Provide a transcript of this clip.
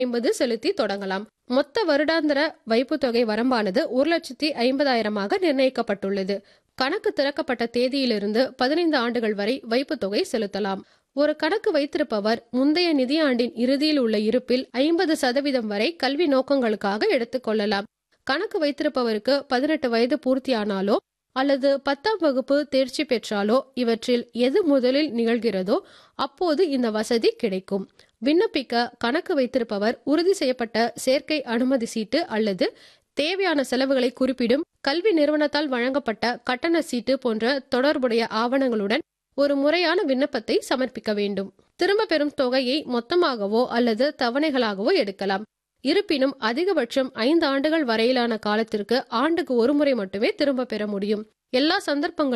ஐம்பது செலுத்தி தொடங்கலாம் மொத்த வருடாந்திர வைப்புத் தொகை வரம்பானது ஒரு லட்சத்தி ஐம்பதாயிரமாக நிர்ணயிக்கப்பட்டுள்ளது கணக்கு திறக்கப்பட்ட தேதியிலிருந்து பதினைந்து ஆண்டுகள் வரை வைப்புத் தொகை செலுத்தலாம் ஒரு கணக்கு வைத்திருப்பவர் முந்தைய நிதியாண்டின் இறுதியில் உள்ள இருப்பில் ஐம்பது சதவீதம் வரை கல்வி நோக்கங்களுக்காக எடுத்துக்கொள்ளலாம் கணக்கு வைத்திருப்பவருக்கு பதினெட்டு வயது பூர்த்தியானாலோ அல்லது பத்தாம் வகுப்பு தேர்ச்சி பெற்றாலோ இவற்றில் எது முதலில் நிகழ்கிறதோ அப்போது இந்த வசதி கிடைக்கும் விண்ணப்பிக்க கணக்கு வைத்திருப்பவர் உறுதி செய்யப்பட்ட சேர்க்கை அனுமதி சீட்டு அல்லது தேவையான செலவுகளை குறிப்பிடும் கல்வி நிறுவனத்தால் வழங்கப்பட்ட கட்டண சீட்டு போன்ற தொடர்புடைய ஆவணங்களுடன் ஒரு முறையான விண்ணப்பத்தை சமர்ப்பிக்க வேண்டும் திரும்ப பெறும் தொகையை மொத்தமாகவோ அல்லது தவணைகளாகவோ எடுக்கலாம் இருப்பினும் அதிகபட்சம் ஐந்து ஆண்டுகள் வரையிலான காலத்திற்கு ஆண்டுக்கு ஒரு முறை மட்டுமே திரும்ப பெற முடியும் எல்லா சந்தர்ப்பங்களும்